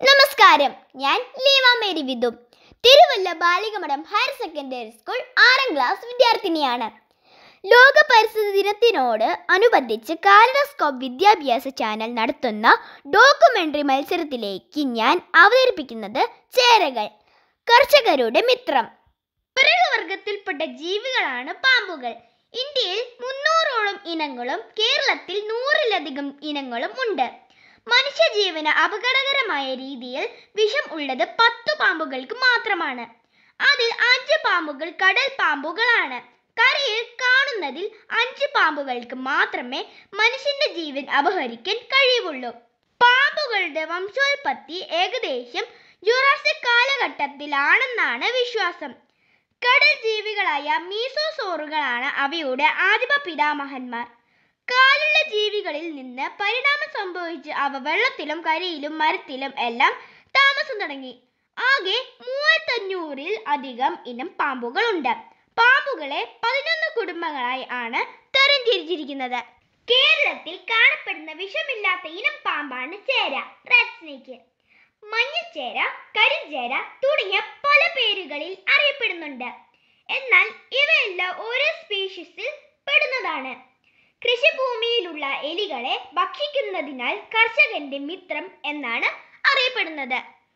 നമസ്കാരം ഞാൻ Leeva Mary Vidhu Thiruvalla Balikamadom higher secondary school ആറാം ക്ലാസ് വിദ്യാർത്ഥിനിയാണ് ലോക പരിസ്ഥിതി ദിനത്തിനോട് അനുബന്ധിച്ച് കാലഡോസ്കോപ്പ് വിദ്യാഭ്യാസ ചാനൽ നടത്തുന്ന ഡോക്യുമെന്ററി മത്സരത്തിലേക്ക് ഞാൻ അവതരിപ്പിക്കുന്നത് ചേരകൾ കർഷകരുടെ മിത്രം വർഗത്തിൽപ്പെട്ട ജീവികളാണ് പാമ്പുകൾ ഇന്ത്യയിൽ മുന്നൂറോളം ഇനങ്ങളും കേരളത്തിൽ നൂറിലധികം ഇനങ്ങളും ഉണ്ട് മനുഷ്യജീവന് അപകടകരമായ രീതിയിൽ വിഷം ഉള്ളത് പത്തു പാമ്പുകൾക്ക് മാത്രമാണ് അതിൽ അഞ്ച് പാമ്പുകൾ കടൽ പാമ്പുകളാണ് കരയിൽ കാണുന്നതിൽ അഞ്ച് പാമ്പുകൾക്ക് മാത്രമേ മനുഷ്യന്റെ ജീവൻ അപഹരിക്കാൻ കഴിയുള്ളൂ പാമ്പുകളുടെ വംശോൽപത്തി ഏകദേശം ജുറാസിക് കാലഘട്ടത്തിലാണെന്നാണ് വിശ്വാസം കടൽ ജീവികളായ മീസോസോറുകളാണ് അവയുടെ ആദിമ പിതാമഹന്മാർ കാലുള്ള ജീവികളിൽ നിന്ന് പരിണാമം സംഭവിച്ച് അവ വെള്ളത്തിലും കരയിലും മരത്തിലും എല്ലാം താമസം തുടങ്ങി ആകെ മൂവായിരത്തഞ്ഞൂറിൽ അധികം ഇനം പാമ്പുകളുണ്ട് പാമ്പുകളെ പതിനൊന്ന് കുടുംബങ്ങളായി ആണ് തരംതിരിച്ചിരിക്കുന്നത് കേരളത്തിൽ കാണപ്പെടുന്ന വിഷമില്ലാത്ത ഇനം പാമ്പാണ് ചേര റെഡ് സ്നേക്ക് മഞ്ഞച്ചേര കരിഞ്ചേര തുടങ്ങിയ പല പേരുകളിൽ അറിയപ്പെടുന്നുണ്ട് എന്നാൽ ഇവയെല്ലാം ഓരോ സ്പീഷീസിൽ പെടുന്നതാണ് കൃഷിഭൂമിയിലുള്ള എലികളെ ഭക്ഷിക്കുന്നതിനാൽ കർഷകന്റെ മിത്രം എന്നാണ് അറിയപ്പെടുന്നത്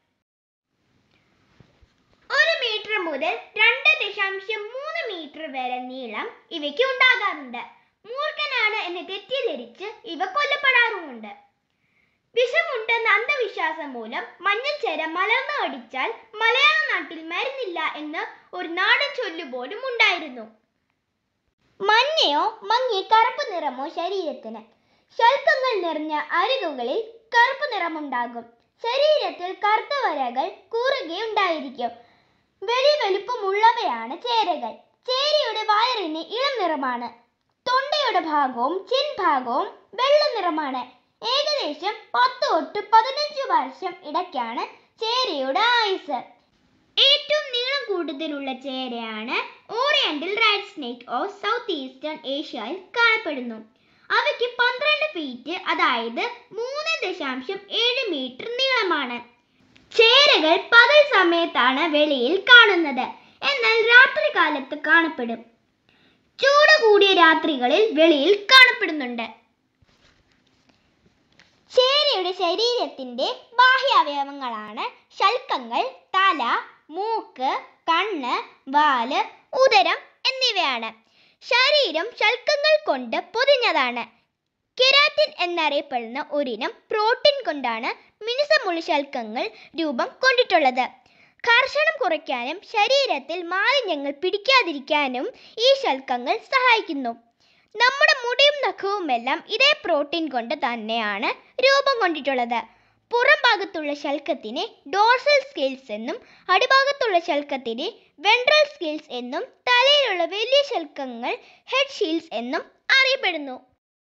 ഒരു മീറ്റർ മുതൽ രണ്ട് ദശാംശം മൂന്ന് മീറ്റർ വരെ നീളം ഇവയ്ക്ക് ഉണ്ടാകാറുണ്ട് മൂർഖനാണ് എന്ന് തെറ്റിദ്ധരിച്ച് ഇവ കൊല്ലപ്പെടാറുമുണ്ട് വിഷമുണ്ടെന്ന അന്ധവിശ്വാസം മൂലം മഞ്ഞച്ചേര മലർന്നു അടിച്ചാൽ മലയാള നാട്ടിൽ മരുന്നില്ല എന്ന് ഒരു നാടൻ ചൊല്ലു പോലും ഉണ്ടായിരുന്നു മഞ്ഞയോ മങ്ങി കറുപ്പ് നിറമോ ശരീരത്തിന് ശൽക്കങ്ങൾ നിറഞ്ഞ അരികുകളിൽ കറുപ്പ് നിറമുണ്ടാകും ശരീരത്തിൽ കറുത്ത വരകൾ കുറുകെ ഉണ്ടായിരിക്കും വലിയ വലുപ്പമുള്ളവയാണ് ചേരകൾ ചേരയുടെ വയറിന് ഇളം നിറമാണ് തൊണ്ടയുടെ ഭാഗവും ചിൻ ഭാഗവും വെള്ള നിറമാണ് ഏകദേശം പത്ത് തൊട്ട് പതിനഞ്ച് വർഷം ഇടയ്ക്കാണ് ചേരയുടെ ആയുസ് ഏറ്റവും നീളം കൂടുതലുള്ള ചേരയാണ് oriental rat snake of south eastern ഏഷ്യയിൽ കാണപ്പെടുന്നു അവയ്ക്ക് പന്ത്രണ്ട് ഫീറ്റ് അതായത് മൂന്ന് ദശാംശം ഏഴ് മീറ്റർ നീളമാണ് ചേരകൾ പകൽ സമയത്താണ് വെളിയിൽ കാണുന്നത് എന്നാൽ രാത്രി കാലത്ത് കാണപ്പെടും ചൂട് കൂടിയ രാത്രികളിൽ വെളിയിൽ കാണപ്പെടുന്നുണ്ട് ചേരയുടെ ശരീരത്തിന്റെ ബാഹ്യാവയവങ്ങളാണ് ശൽക്കങ്ങൾ തല മൂക്ക് കണ്ണ് വാല് ഉദരം എന്നിവയാണ് ശരീരം ശൽക്കങ്ങൾ കൊണ്ട് പൊതിഞ്ഞതാണ് കെരാറ്റിൻ എന്നറിയപ്പെടുന്ന ഒരിനം പ്രോട്ടീൻ കൊണ്ടാണ് മിനുസമുള്ള ശൽക്കങ്ങൾ രൂപം കൊണ്ടിട്ടുള്ളത് ഘർഷണം കുറയ്ക്കാനും ശരീരത്തിൽ മാലിന്യങ്ങൾ പിടിക്കാതിരിക്കാനും ഈ ശൽക്കങ്ങൾ സഹായിക്കുന്നു നമ്മുടെ മുടിയും നഖവുമെല്ലാം ഇതേ പ്രോട്ടീൻ കൊണ്ട് തന്നെയാണ് രൂപം കൊണ്ടിട്ടുള്ളത് പുറം ഭാഗത്തുള്ള ശൽക്കത്തിനെ ഡോർസൽ സ്കെയിൽസ് എന്നും അടിഭാഗത്തുള്ള ശൽക്കത്തിനെ വെൻട്രൽ സ്കെയിൽസ് എന്നും തലയിലുള്ള വലിയ ശൽക്കങ്ങൾ ഹെഡ് ഷീൽസ് എന്നും അറിയപ്പെടുന്നു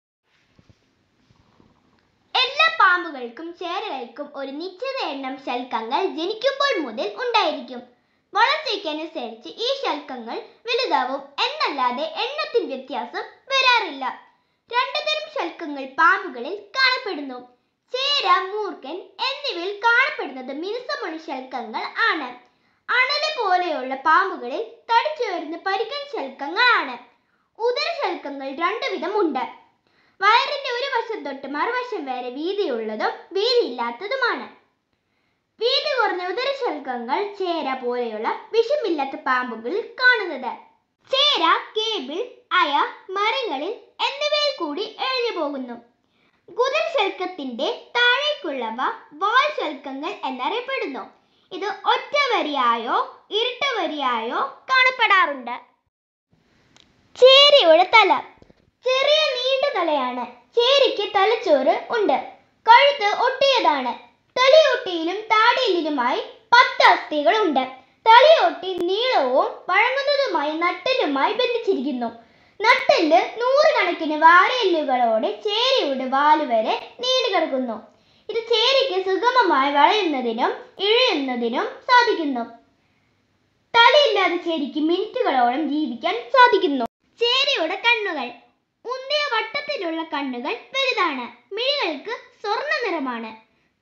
എല്ലാ പാമ്പുകൾക്കും ചേരകൾക്കും ഒരു നിശ്ചിത എണ്ണം ശൽക്കങ്ങൾ ജനിക്കുമ്പോൾ മുതൽ ഉണ്ടായിരിക്കും വളർച്ചയ്ക്കനുസരിച്ച് ഈ ശൽക്കങ്ങൾ വലുതാവും എന്നല്ലാതെ എണ്ണത്തിൽ വ്യത്യാസം വരാറില്ല രണ്ടു തരം ശൽക്കങ്ങൾ പാമ്പുകളിൽ കാണപ്പെടുന്നു ചേര മൂർഖൻ എന്നിവയിൽ കാണപ്പെടുന്നത് മിനുസമുള്ള ശൽക്കങ്ങൾ ആണ് അണല് പോലെയുള്ള പാമ്പുകളിൽ തടിച്ചു വരുന്ന പരിക്കൻ ശൽക്കങ്ങളാണ് ഉദര ശൽക്കങ്ങൾ രണ്ടു വിധമുണ്ട് വയറിന്റെ ഒരു വശം തൊട്ട് മറുവശം വരെ വീതിയുള്ളതും വീതിയില്ലാത്തതുമാണ് വീതി കുറഞ്ഞ ഉദരശൽക്കങ്ങൾ ചേര പോലെയുള്ള വിഷമില്ലാത്ത പാമ്പുകളിൽ കാണുന്നത് ചേര കേബിൾ അയ മരങ്ങളിൽ എന്നിവയിൽ കൂടി എഴുതി പോകുന്നു ഗുദർശൽക്കത്തിന്റെ താഴേക്കുള്ളവ വാൽ ശൽക്കങ്ങൾ എന്നറിയപ്പെടുന്നു ഇത് ഒറ്റ വരിയായോ ഇരട്ട വരിയായോ കാണപ്പെടാറുണ്ട് ചേരയുടെ തല ചെറിയ നീണ്ട തലയാണ് ചേരിക്ക് തലച്ചോറ് ഉണ്ട് കഴുത്ത് ഒട്ടിയതാണ് തലയോട്ടിയിലും താടിയിലുമായി പത്ത് അസ്ഥികൾ ഉണ്ട് തലയോട്ടി നീളവും വഴങ്ങുന്നതുമായ നട്ടലുമായി ബന്ധിച്ചിരിക്കുന്നു നട്ടെല്ല് നൂറുകണക്കിന് വാരയെല്ലുകളോടെ ചേരയുടെ വാല് വരെ നീണ്ടു കിടക്കുന്നു ഇത് ചേരയ്ക്ക് സുഗമമായി വളയുന്നതിനും ഇഴയുന്നതിനും സാധിക്കുന്നു തലയില്ലാതെ ചേരിക്ക് മിനിറ്റുകളോളം ജീവിക്കാൻ സാധിക്കുന്നു ചേരയുടെ കണ്ണുകൾ ഉന്തിയ വട്ടത്തിലുള്ള കണ്ണുകൾ വലുതാണ് മിഴികൾക്ക് സ്വർണ്ണ നിറമാണ് കണ്ണുകൾ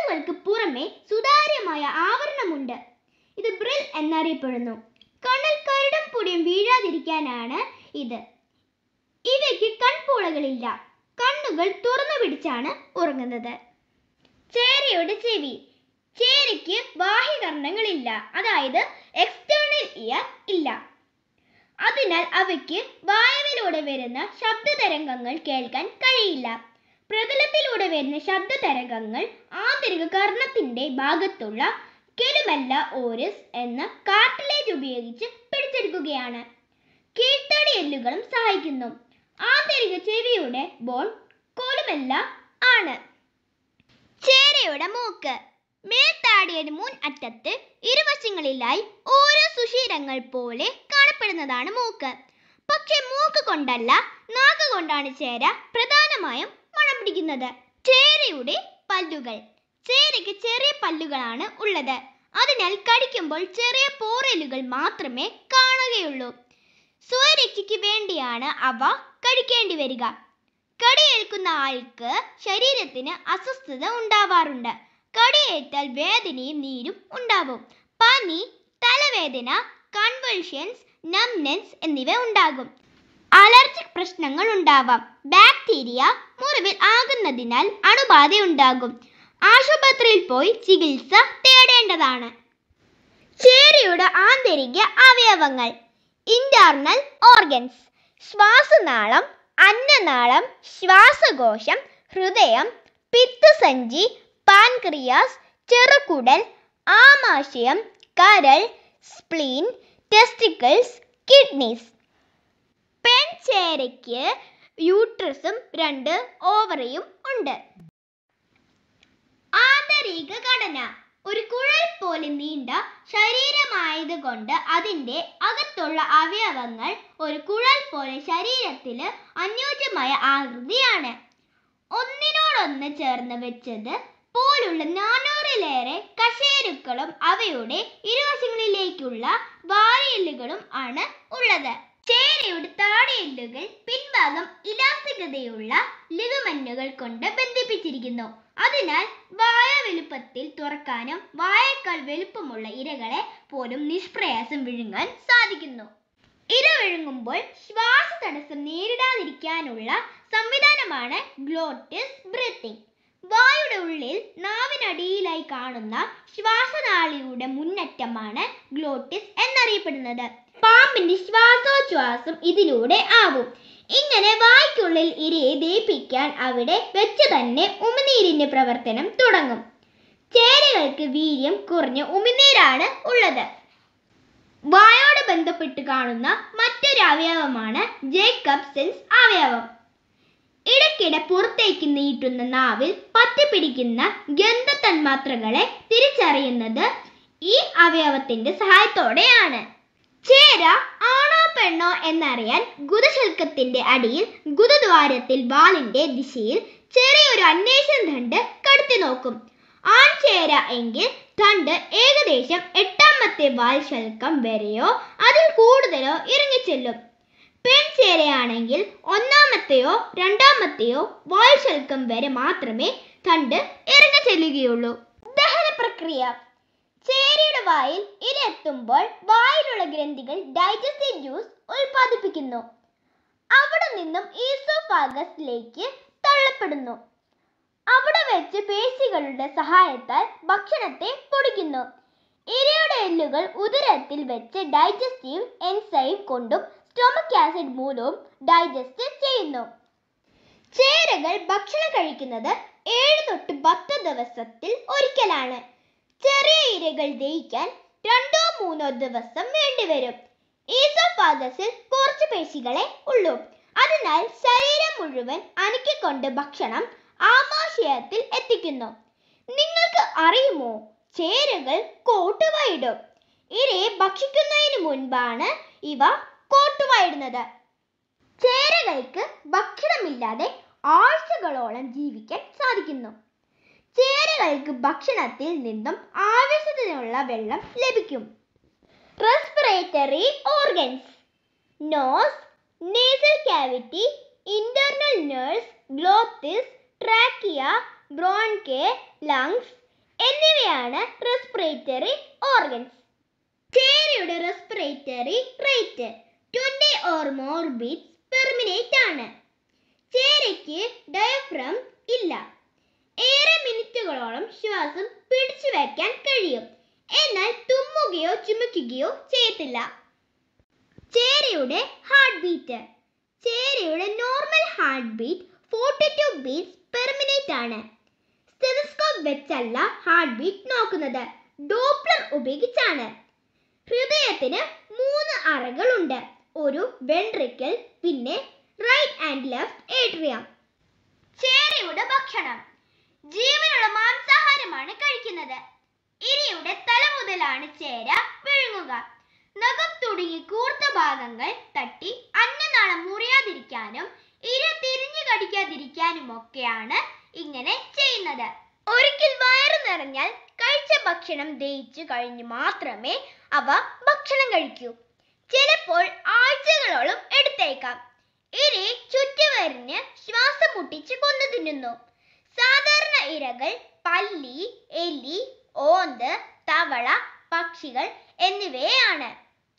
കണ്ണുകൾക്ക് പുറമെ സുതാര്യമായ ആവരണമുണ്ട് ഇത് ബ്രിൽ എന്നറിയപ്പെടുന്നു കണ്ണിൽ കരടും പൊടിയും വീഴാതിരിക്കാനാണ് ഇത് ഇവയ്ക്ക് കൺപോളകളില്ല കണ്ണുകൾ തുറന്നു പിടിച്ചാണ് ഉറങ്ങുന്നത് ചേരയുടെ ചെവി ചേരയ്ക്ക് ബാഹ്യകർണങ്ങളില്ല അതായത് എക്സ്റ്റേണൽ ഇയർ ഇല്ല അതിനാൽ അവയ്ക്ക് വായുവിലൂടെ വരുന്ന ശബ്ദ തരംഗങ്ങൾ കേൾക്കാൻ കഴിയില്ല പ്രതലത്തിലൂടെ വരുന്ന ശബ്ദ തരംഗങ്ങൾ ആന്തരിക കർണത്തിന്റെ ഭാഗത്തുള്ള കെലുമല്ല ഓരിസ് എന്ന കാർട്ടിലേജ് ഉപയോഗിച്ച് പിടിച്ചെടുക്കുകയാണ് കീഴ്ത്തടി എല്ലുകളും സഹായിക്കുന്നു ആന്തരിക ചെവിയുടെ ബോൺ കോലുമല്ല ആണ് ചേരയുടെ മൂക്ക് മേൽത്താടിയുടെ മുൻ അറ്റത്ത് ഇരുവശങ്ങളിലായി ഓരോ സുഷിരങ്ങൾ പോലെ കാണപ്പെടുന്നതാണ് മൂക്ക് പക്ഷെ മൂക്ക് കൊണ്ടല്ല നാക്ക് കൊണ്ടാണ് ചേര പ്രധാനമായും മണം പിടിക്കുന്നത് ചേരയുടെ പല്ലുകൾ ചേരയ്ക്ക് ചെറിയ പല്ലുകളാണ് ഉള്ളത് അതിനാൽ കടിക്കുമ്പോൾ ചെറിയ പോറലുകൾ മാത്രമേ കാണുകയുള്ളൂ സ്വരക്ഷയ്ക്ക് വേണ്ടിയാണ് അവ കഴിക്കേണ്ടി വരിക കടിയേൽക്കുന്ന ആൾക്ക് ശരീരത്തിന് അസ്വസ്ഥത ഉണ്ടാവാറുണ്ട് കടിയേറ്റാൽ വേദനയും നീരും ഉണ്ടാവും പനി തലവേദന കൺവൾഷൻസ് നംനെസ് എന്നിവ ഉണ്ടാകും അലർജിക് പ്രശ്നങ്ങൾ ഉണ്ടാവാം ബാക്ടീരിയ മുറിവിൽ ആകുന്നതിനാൽ അണുബാധ ഉണ്ടാകും ആശുപത്രിയിൽ പോയി ചികിത്സ തേടേണ്ടതാണ് ചേരയുടെ ആന്തരിക അവയവങ്ങൾ ഇന്റർണൽ ഓർഗൻസ് ശ്വാസനാളം അന്നനാളം ശ്വാസകോശം ഹൃദയം പിത്തസഞ്ചി പാൻക്രിയാസ് ചെറുകുടൽ ആമാശയം കരൾ സ്പ്ലീൻ ടെസ്റ്റിക്കിൾസ് കിഡ്നീസ് പെൺചേരയ്ക്ക് യൂട്രസും രണ്ട് ഓവറിയും ഉണ്ട് ആന്തരിക ഘടന ഒരു കുഴൽ പോലെ നീണ്ട ശരീരമായതുകൊണ്ട് അതിൻ്റെ അകത്തുള്ള അവയവങ്ങൾ ഒരു കുഴൽ പോലെ ശരീരത്തിൽ അനുയോജ്യമായ ആകൃതിയാണ് ഒന്നിനോടൊന്ന് ചേർന്ന് വെച്ചത് പോലുള്ള നാനൂറിലേറെ കശേരുക്കളും അവയുടെ ഇരുവശങ്ങളിലേക്കുള്ള വാരിയെല്ലുകളും ആണ് ഉള്ളത് ചേരയുടെ താടിയെല്ലുകൾ പിൻഭാഗം ഇലാസ്തികതയുള്ള ലിഗമെന്റുകൾ കൊണ്ട് ബന്ധിപ്പിച്ചിരിക്കുന്നു അതിനാൽ വായ വലുപ്പത്തിൽ തുറക്കാനും വായേക്കാൾ വലുപ്പമുള്ള ഇരകളെ പോലും നിഷ്പ്രയാസം വിഴുങ്ങാൻ സാധിക്കുന്നു ഇര വിഴുങ്ങുമ്പോൾ ശ്വാസതടസ്സം നേരിടാതിരിക്കാനുള്ള സംവിധാനമാണ് ഗ്ലോട്ടിസ് ബ്രീത്തിങ് വായുടെ ഉള്ളിൽ നാവിനടിയിലായി കാണുന്ന ശ്വാസനാളിയുടെ മുന്നറ്റമാണ് ഗ്ലോട്ടിസ് എന്നറിയപ്പെടുന്നത് പാമ്പിന്റെ ശ്വാസോച്ഛ്വാസം ഇതിലൂടെ ആവും ഇങ്ങനെ വായ്ക്കുള്ളിൽ ഇരയെ ദയിപ്പിക്കാൻ അവിടെ വെച്ച് തന്നെ ഉമിനീരിന്റെ പ്രവർത്തനം തുടങ്ങും ചേരകൾക്ക് വീര്യം കുറഞ്ഞ ഉമിനീരാണ് ഉള്ളത് വായോട് ബന്ധപ്പെട്ട് കാണുന്ന മറ്റൊരു അവയവമാണ് ജേക്കബ് സെൻസ് അവയവം ഇടയ്ക്കിടെ പുറത്തേക്ക് നീട്ടുന്ന നാവിൽ പറ്റിപ്പിടിക്കുന്ന ഗന്ധ തന്മാത്രകളെ തിരിച്ചറിയുന്നത് ഈ അവയവത്തിന്റെ സഹായത്തോടെയാണ് ചേര ആണോ പെണ്ണോ എന്നറിയാൻ ഗുദശൽക്കത്തിന്റെ അടിയിൽ ഗുദദ്വാരത്തിൽ വാലിന്റെ ദിശയിൽ ചെറിയൊരു അന്വേഷണ ദണ്ട് കടത്തി നോക്കും ആൺചേര എങ്കിൽ തണ്ട് ഏകദേശം എട്ടാമത്തെ വാൽ ശൽക്കം വരെയോ അതിൽ കൂടുതലോ ഇറങ്ങിച്ചെല്ലും പെൺചേരയാണെങ്കിൽ ഒന്നാമത്തെയോ രണ്ടാമത്തെയോ വാൽ ശൽക്കം വരെ മാത്രമേ തണ്ട് ഇറങ്ങിച്ചെല്ലുകയുള്ളൂ ദഹന പ്രക്രിയ ചേരയുടെ വായിൽ ഇരയെത്തുമ്പോൾ വായിലുള്ള ഗ്രന്ഥികൾ ഡൈജസ്റ്റീവ് ജ്യൂസ് ഉൽപ്പാദിപ്പിക്കുന്നു അവിടെ നിന്നും ഈസോഫാഗസിലേക്ക് തള്ളപ്പെടുന്നു അവിടെ വെച്ച് പേശികളുടെ സഹായത്താൽ ഭക്ഷണത്തെ പൊടിക്കുന്നു ഇരയുടെ എല്ലുകൾ ഉദരത്തിൽ വെച്ച് ഡൈജസ്റ്റീവ് എൻസൈം കൊണ്ടും സ്റ്റൊമക് ആസിഡ് മൂലവും ഡൈജസ്റ്റ് ചെയ്യുന്നു ചേരകൾ ഭക്ഷണം കഴിക്കുന്നത് ഏഴ് തൊട്ട് പത്ത് ദിവസത്തിൽ ഒരിക്കലാണ് ചെറിയ ഇരകൾ ദഹിക്കാൻ രണ്ടോ മൂന്നോ ദിവസം വേണ്ടിവരും ഈസോഫാഗസിൽ കുറച്ച് പേശികളെ ഉള്ളൂ അതിനാൽ ശരീരം മുഴുവൻ അനക്കിക്കൊണ്ട് ഭക്ഷണം ആമാശയത്തിൽ എത്തിക്കുന്നു നിങ്ങൾക്ക് അറിയുമോ ചേരകൾ കോട്ടുവായിടും ഇരയെ ഭക്ഷിക്കുന്നതിന് മുൻപാണ് ഇവ കോട്ടുവായിടുന്നത് ചേരകൾക്ക് ഭക്ഷണമില്ലാതെ ആഴ്ചകളോളം ജീവിക്കാൻ സാധിക്കുന്നു ചേരകൾക്ക് ഭക്ഷണത്തിൽ നിന്നും ആവശ്യത്തിനുള്ള വെള്ളം ലഭിക്കും respiratory organs nose nasal cavity internal nares glottis trachea bronchi lungs എന്നിവയാണ് റെസ്പിറേറ്ററി ഓർഗൻസ് ചേരയുടെ respiratory rate twenty or more beats per minute ആണ് ചേരയ്ക്ക് ഡയഫ്രം ഇല്ല ഏറെ മിനിറ്റുകളോളം ശ്വാസം പിടിച്ചു വയ്ക്കാൻ കഴിയും എന്നാൽ തുമ്മുകയോ ചുമക്കുകയോ ചെയ്യത്തില്ല ചേരയുടെ ഹാർട്ട് ബീറ്റ് ചേരയുടെ normal heart beat forty two beats per minute ആണ് സ്റ്റെതസ്കോപ്പ് വെച്ചല്ല ഹാർട്ട് ബീറ്റ് നോക്കുന്നത് ഡോപ്ലർ ഉപയോഗിച്ചാണ് ഹൃദയത്തിന് മൂന്ന് അറകളുണ്ട് ഒരു വെൻട്രിക്കൽ പിന്നെ റൈറ്റ് ആൻഡ് ലെഫ്റ്റ് ഏട്രിയം ചേരയുടെ ഭക്ഷണം ജീവനുള്ള മാംസാഹാരമാണ് കഴിക്കുന്നത് ഇരയുടെ തല മുതലാണ് ചേര വിഴുങ്ങുക നഖം തുടങ്ങി കൂർത്ത ഭാഗങ്ങൾ തട്ടി അന്നനാളം മുറിയാതിരിക്കാനും ഇര തിരിഞ്ഞു കടിക്കാതിരിക്കാനും ഒക്കെയാണ് ഇങ്ങനെ ചെയ്യുന്നത് ഒരിക്കൽ വയറു നിറഞ്ഞാൽ കഴിച്ച ഭക്ഷണം ദഹിച്ചു കഴിഞ്ഞ് മാത്രമേ അവ ഭക്ഷണം കഴിക്കൂ ചിലപ്പോൾ ആഴ്ചകളോളം എടുത്തേക്കാം ഇരി ചുറ്റുവരിഞ്ഞ് ശ്വാസം മുട്ടിച്ച് കൊന്നു തിന്നുന്നു സാധാരണ ഇരകൾ പല്ലി എലി ഓന്ത് തവള പക്ഷികൾ എന്നിവയാണ്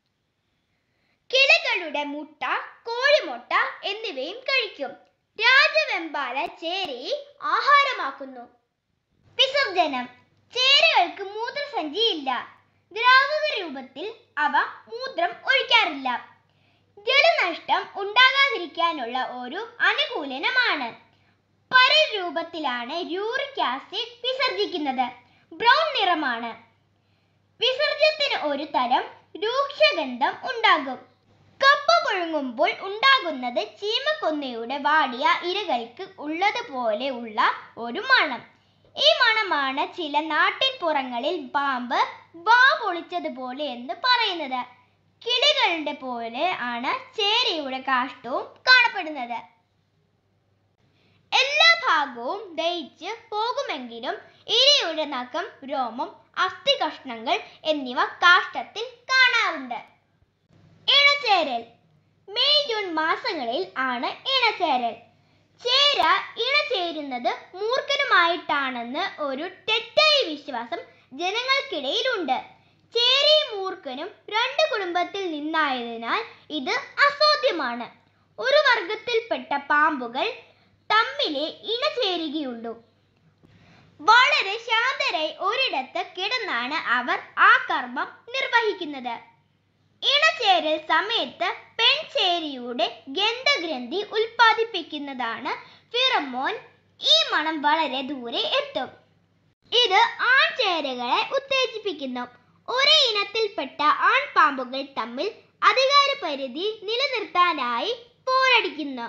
കിളികളുടെ മുട്ട കോഴിമുട്ട എന്നിവയും കഴിക്കും രാജവെമ്പാല ചേരയെ ആഹാരമാക്കുന്നു വിസർജനം ചേരകൾക്ക് മൂത്രസഞ്ചിയില്ല ദ്രാവക രൂപത്തിൽ അവ മൂത്രം ഒഴിക്കാറില്ല ജലനഷ്ടം ഉണ്ടാകാതിരിക്കാനുള്ള ഒരു അനുകൂലനമാണ് പരൽ രൂപത്തിലാണ് യൂറിക് ആസിഡ് വിസർജിക്കുന്നത് ബ്രൗൺ നിറമാണ് വിസർജ്യത്തിന് ഒരു തരം രൂക്ഷഗന്ധം ഉണ്ടാകും കപ്പ പുഴുങ്ങുമ്പോൾ ഉണ്ടാകുന്നത് ചീമക്കൊന്നയുടെ വാടിയ ഇരകൾക്ക് ഉള്ളതുപോലെ ഉള്ള ഒരു മണം ഈ മണമാണ് ചില നാട്ടിൻപുറങ്ങളിൽ പാമ്പ് വാ പൊളിച്ചതുപോലെ എന്ന് പറയുന്നത് കിളികളുടെ പോലെ ആണ് ചേരയുടെ കാഷ്ടവും കാണപ്പെടുന്നത് എല്ലാ ഭാഗവും ദഹിച്ച് പോകുമെങ്കിലും ഇരയുടെ നഖം രോമം അസ്ഥി കഷ്ണങ്ങൾ എന്നിവ കാഷ്ടത്തിൽ കാണാറുണ്ട് ഇണചേരൽ മെയ് ജൂൺ മാസങ്ങളിൽ ആണ് ഇണചേരൽ ചേര ഇണചേരുന്നത് മൂർഖനുമായിട്ടാണെന്ന് ഒരു തെറ്റായ വിശ്വാസം ജനങ്ങൾക്കിടയിലുണ്ട് ചേരയും മൂർഖനും രണ്ട് കുടുംബത്തിൽ നിന്നായതിനാൽ ഇത് അസാധ്യമാണ് ഒരു വർഗത്തിൽപ്പെട്ട പാമ്പുകൾ തമ്മിലെ ഇണചേരുകയുള്ളൂ വളരെ ശാന്തരായി ഒരിടത്ത് കിടന്നാണ് അവർ ആ കർമ്മം നിർവഹിക്കുന്നത് ഇണചേരൽ സമയത്ത് പെൺചേരിയുടെ ഗന്ധഗ്രന്ഥി ഉൽപ്പാദിപ്പിക്കുന്നതാണ് ഫിറമോൻ ഈ മണം വളരെ ദൂരെ എത്തും ഇത് ആൺചേരകളെ ഉത്തേജിപ്പിക്കുന്നു ഒരേ ഇനത്തിൽപ്പെട്ട ആൺപാമ്പുകൾ തമ്മിൽ അധികാര പരിധി നിലനിർത്താനായി പോരടിക്കുന്നു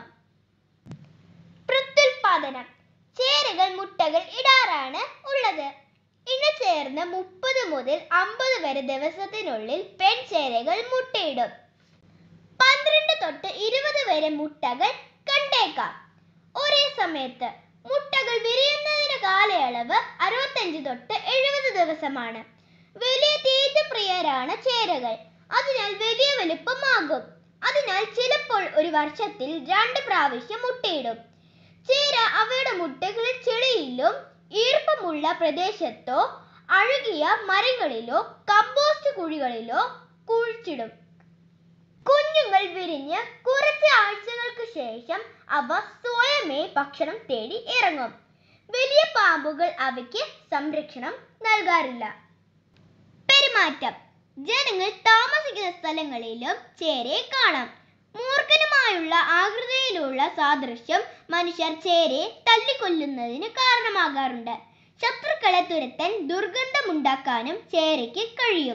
പ്രത്യുൽപാദനം ചേരകൾ മുട്ടകൾ ഇടാറാണ് ഉള്ളത് ഇണ ചേർന്ന് മുപ്പത് മുതൽ അമ്പത് വരെ ദിവസത്തിനുള്ളിൽ പെൺചേരകൾ മുട്ടയിടും പന്ത്രണ്ട് തൊട്ട് ഇരുപത് വരെ മുട്ടകൾ കണ്ടേക്കാം ഒരേ സമയത്ത് മുട്ടകൾ വിരിയുന്നതിന് കാലയളവ് അറുപത്തഞ്ച് തൊട്ട് എഴുപത് ദിവസമാണ് വലിയ തീറ്റപ്രിയരാണ് ചേരകൾ അതിനാൽ വലിയ വലുപ്പമാകും അതിനാൽ ചിലപ്പോൾ ഒരു വർഷത്തിൽ രണ്ട് പ്രാവശ്യം മുട്ടയിടും ചേര അവയുടെ മുട്ടകളിൽ ചെളിയിലും ഈർപ്പമുള്ള പ്രദേശത്തോ അഴുകിയ മരങ്ങളിലോ കമ്പോസ്റ്റ് കുഴികളിലോ കുഴിച്ചിടും കുഞ്ഞുങ്ങൾ വിരിഞ്ഞ് കുറച്ച് ആഴ്ചകൾക്ക് ശേഷം അവ സ്വയമേ ഭക്ഷണം തേടി ഇറങ്ങും വലിയ പാമ്പുകൾ അവയ്ക്ക് സംരക്ഷണം നൽകാറില്ല പെരുമാറ്റം ജനങ്ങൾ താമസിക്കുന്ന സ്ഥലങ്ങളിലും ചേരയെ കാണാം മൂർഖനുമായുള്ള ആകൃതിയിലുള്ള സാദൃശ്യം മനുഷ്യർ ചേരയെ തല്ലിക്കൊല്ലുന്നതിന് കാരണമാകാറുണ്ട് ശത്രുക്കളെ തുരത്താൻ ദുർഗന്ധമുണ്ടാക്കാനും ചേരയ്ക്ക് കഴിയും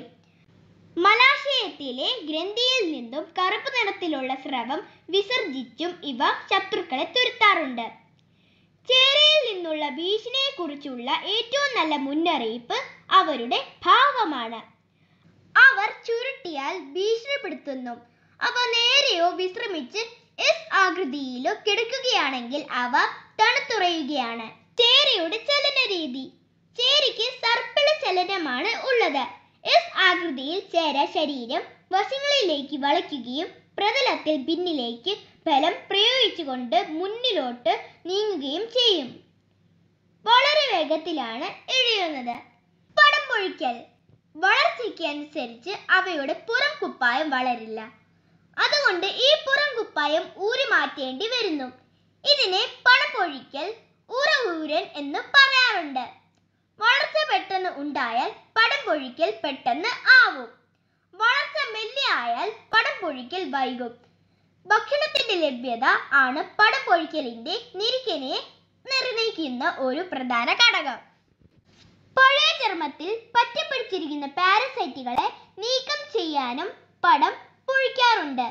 മലാശയത്തിലെ ഗ്രന്ഥിയിൽ നിന്നും കറുപ്പ് നിറത്തിലുള്ള സ്രവം വിസർജിച്ചും ഇവ ശത്രുക്കളെ തുരത്താറുണ്ട് ചേരയിൽ നിന്നുള്ള ഭീഷണിയെക്കുറിച്ചുള്ള ഏറ്റവും നല്ല മുന്നറിയിപ്പ് അവരുടെ ഭാവമാണ് അവർ ചുരുട്ടിയാൽ ഭീഷണിപ്പെടുത്തുന്നു അവ നേരെയോ വിശ്രമിച്ച് എസ് ആകൃതിയിലോ കിടക്കുകയാണെങ്കിൽ അവ തണുത്തുറയുകയാണ് ചേരയുടെ ചലന രീതി ചേരയ്ക്ക് സർപ്പിള ചലനമാണ് ഉള്ളത് എസ് ആകൃതിയിൽ ചേര ശരീരം വശങ്ങളിലേക്ക് വളയ്ക്കുകയും പ്രതലത്തിൽ പിന്നിലേക്ക് ബലം പ്രയോഗിച്ചുകൊണ്ട് മുന്നിലോട്ട് നീങ്ങുകയും ചെയ്യും വളരെ വേഗത്തിലാണ് എഴുതുന്നത് പടം പൊഴിക്കൽ വളർച്ചയ്ക്ക് അനുസരിച്ച് അവയുടെ പുറം കുപ്പായം വളരില്ല അതുകൊണ്ട് ഈ പുറം കുപ്പായം ഊരി മാറ്റേണ്ടി വരുന്നു ഇതിനെ പടം പൊഴിക്കൽ ഉറ ഊരൻ എന്ന് പറയാറുണ്ട് വളർച്ച പെട്ടെന്ന് ഉണ്ടായാൽ പടം പൊഴിക്കൽ പെട്ടെന്ന് ആവും വളർച്ച മെല്ലെ ആയാൽ പടം പൊഴിക്കൽ വൈകും ഭക്ഷണത്തിന്റെ ലഭ്യത ആണ് പടം പൊഴിക്കലിന്റെ നിരിക്കിനെ നിർണ്ണയിക്കുന്ന ഒരു പ്രധാന ഘടകം പഴയ ചർമ്മത്തിൽ പറ്റിപ്പിടിച്ചിരിക്കുന്ന പാരസൈറ്റുകളെ നീക്കം ചെയ്യാനും പടം പൊഴിക്കാറുണ്ട്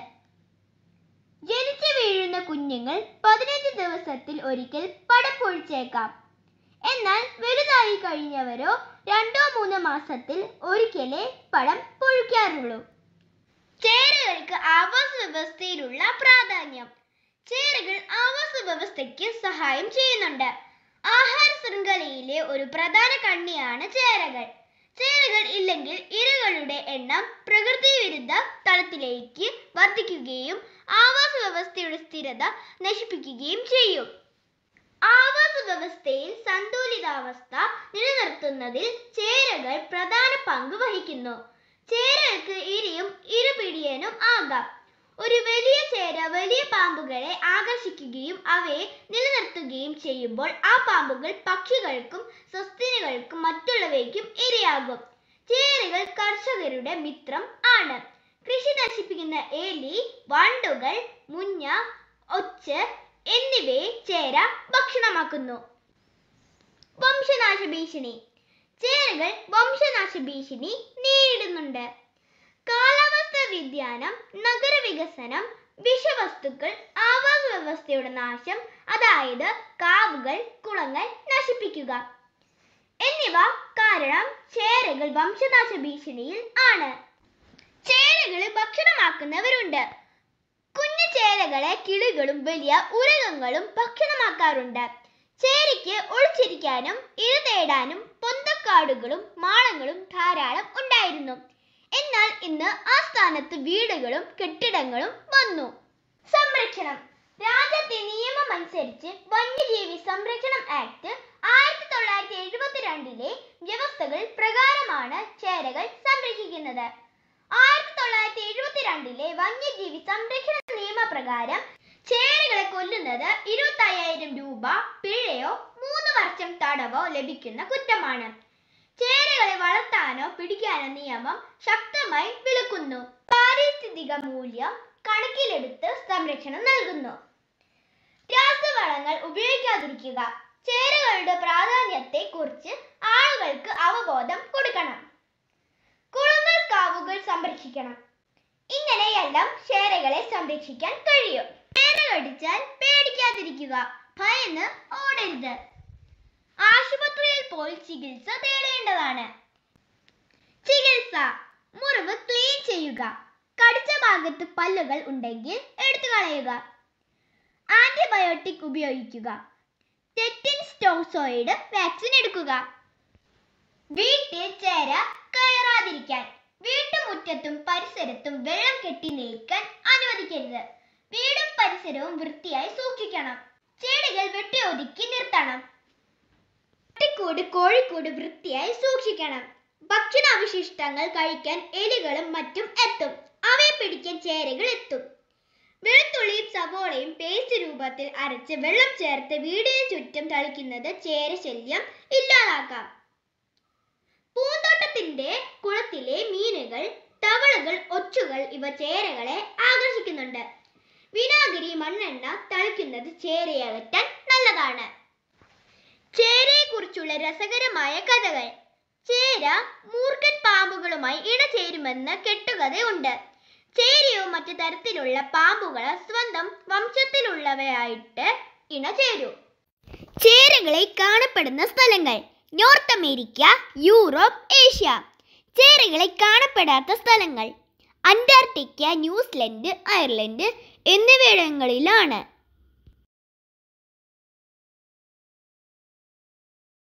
ജനിച്ചു വീഴുന്ന കുഞ്ഞുങ്ങൾ പതിനഞ്ച് ദിവസത്തിൽ ഒരിക്കൽ പടം പൊഴിച്ചേക്കാം എന്നാൽ വലുതായി കഴിഞ്ഞവരോ രണ്ടോ മൂന്നോ മാസത്തിൽ ഒരിക്കലേ പടം പൊഴിക്കാറുള്ളൂ ചേരകൾക്ക് ആവാസ വ്യവസ്ഥയിലുള്ള പ്രാധാന്യം ചേരകൾ ആവാസ വ്യവസ്ഥയ്ക്ക് സഹായം ചെയ്യുന്നുണ്ട് ആഹാര ശൃംഖലയിലെ ഒരു പ്രധാന കണ്ണിയാണ് ചേരകൾ ചേരകൾ ഇല്ലെങ്കിൽ ഇരകളുടെ എണ്ണം പ്രകൃതി വിരുദ്ധ തലത്തിലേക്ക് വർദ്ധിക്കുകയും ആവാസ വ്യവസ്ഥയുടെ സ്ഥിരത നശിപ്പിക്കുകയും ചെയ്യും ആവാസ വ്യവസ്ഥയിൽ സന്തുലിതാവസ്ഥ നിലനിർത്തുന്നതിൽ ചേരകൾ പ്രധാന പങ്ക് വഹിക്കുന്നു ചേരകൾക്ക് ഇരയും ഇരപിടിയനും ആകാം ഒരു വലിയ ചേര വലിയ പാമ്പുകളെ ആകർഷിക്കുകയും അവയെ നിലനിർത്തുകയും ചെയ്യുമ്പോൾ ആ പാമ്പുകൾ പക്ഷികൾക്കും സസ്തിനികൾക്കും മറ്റുള്ളവയ്ക്കും ഇരയാകും ചേരകൾ കർഷകരുടെ മിത്രം ആണ് കൃഷി നശിപ്പിക്കുന്ന എലി വണ്ടുകൾ മുഞ്ഞ ഒച്ച് എന്നിവയെ ചേര ഭക്ഷണമാക്കുന്നു വംശനാശ ഭീഷണി ചേരകൾ വംശനാശ ഭീഷണി നേരിടുന്നുണ്ട് കാലാവസ്ഥാ വ്യതിയാനം നഗരവികസനം വിഷവസ്തുക്കൾ ആവാസ വ്യവസ്ഥയുടെ നാശം അതായത് കാവുകൾ കുളങ്ങൾ നശിപ്പിക്കുക എന്നിവ കാരണം ചേരകൾ വംശനാശ ഭീഷണിയിൽ ആണ് ചേരകളെ ഭക്ഷണമാക്കുന്നവരുണ്ട് കുഞ്ഞു ചേരകളെ കിളികളും വലിയ ഉരകങ്ങളും ഭക്ഷണമാക്കാറുണ്ട് ചേരയ്ക്ക് ഒളിച്ചിരിക്കാനും ഇര തേടാനും പൊന്തക്കാടുകളും മാളങ്ങളും ധാരാളം ഉണ്ടായിരുന്നു എന്നാൽ ഇന്ന് ആ സ്ഥാനത്ത് വീടുകളും കെട്ടിടങ്ങളും വന്നു സംരക്ഷണം രാജ്യത്തെ നിയമം അനുസരിച്ച് വന്യജീവി സംരക്ഷണം ആക്ട് ആയിരത്തി തൊള്ളായിരത്തി എഴുപത്തിരണ്ടിലെ വ്യവസ്ഥകൾ പ്രകാരമാണ് ചേരകൾ സംരക്ഷിക്കുന്നത് ആയിരത്തി തൊള്ളായിരത്തി എഴുപത്തിരണ്ടിലെ വന്യജീവി സംരക്ഷണ നിയമപ്രകാരം ചേരകളെ കൊല്ലുന്നത് ഇരുപത്തി അയ്യായിരം രൂപ പിഴയോ മൂന്ന് വർഷം തടവോ ലഭിക്കുന്ന കുറ്റമാണ് ചേരകളെ വളർത്താനോ പിടിക്കാനോ നിയമം ശക്തമായി വിലക്കുന്നു പാരിസ്ഥിതിക മൂല്യം കണക്കിലെടുത്ത് സംരക്ഷണം നൽകുന്നു രാസവളങ്ങൾ ഉപയോഗിക്കാതിരിക്കുക ചേരകളുടെ പ്രാധാന്യത്തെ കുറിച്ച് ആളുകൾക്ക് അവബോധം കൊടുക്കണം കുളങ്ങൾ കാവുകൾ സംരക്ഷിക്കണം ഇങ്ങനെയെല്ലാം ചേരകളെ സംരക്ഷിക്കാൻ കഴിയും ചേര കടിച്ചാൽ പേടിക്കാതിരിക്കുക ഭയന്ന് ഓടരുത് ആശുപത്രിയിൽ പോയി ചികിത്സ തേടേണ്ടതാണ് ചികിത്സ മുറിവ് ക്ലീൻ ചെയ്യുക കടിച്ച ഭാഗത്ത് പല്ലുകൾ ഉണ്ടെങ്കിൽ എടുത്തു കളയുക ആന്റിബയോട്ടിക് ഉപയോഗിക്കുക ടെറ്റിൻ സ്റ്റോസോയിഡ് വാക്സിൻ എടുക്കുക വീട്ടിൽ ചേര കയറാതിരിക്കാൻ വീട്ടുമുറ്റത്തും പരിസരത്തും വെള്ളം കെട്ടി നിൽക്കാൻ അനുവദിക്കരുത് വീടും പരിസരവും വൃത്തിയായി സൂക്ഷിക്കണം ചെടികൾ വെട്ടിയൊതുക്കി നിർത്തണം പട്ടിക്കൂട് കോഴിക്കൂട് വൃത്തിയായി സൂക്ഷിക്കണം ഭക്ഷണാവശിഷ്ടങ്ങൾ കഴിക്കാൻ എലികളും മറ്റും എത്തും അവയെ പിടിക്കാൻ ചേരകൾ എത്തും വെളുത്തുള്ളിയും സവോളയും പേസ്റ്റ് രൂപത്തിൽ അരച്ച് വെള്ളം ചേർത്ത് വീടിന് ചുറ്റും തളിക്കുന്നത് ചേര ശല്യം ഇല്ലാതാക്കാം പൂന്തോട്ടത്തിന്റെ കുളത്തിലെ മീനുകൾ തവളകൾ ഒച്ചുകൾ ഇവ ചേരകളെ ആകർഷിക്കുന്നുണ്ട് വിനാഗിരി മണ്ണെണ്ണ തളിക്കുന്നത് ചേരയെ അകറ്റാൻ നല്ലതാണ് ചേരയെക്കുറിച്ചുള്ള രസകരമായ കഥകൾ ചേര മൂർഖൻ പാമ്പുകളുമായി ഇണചേരുമെന്ന് കെട്ടുകഥയുണ്ട് ചേരയോ മറ്റു തരത്തിലുള്ള പാമ്പുകൾ സ്വന്തം വംശത്തിലുള്ളവയായിട്ട് ഇണചേരൂ ചേരകളെ കാണപ്പെടുന്ന സ്ഥലങ്ങൾ നോർത്ത് അമേരിക്ക യൂറോപ്പ് ഏഷ്യ ചേരകളെ കാണപ്പെടാത്ത സ്ഥലങ്ങൾ അന്റാർട്ടിക്ക ന്യൂസിലൻഡ് അയർലൻഡ് എന്നിവിടങ്ങളിലാണ്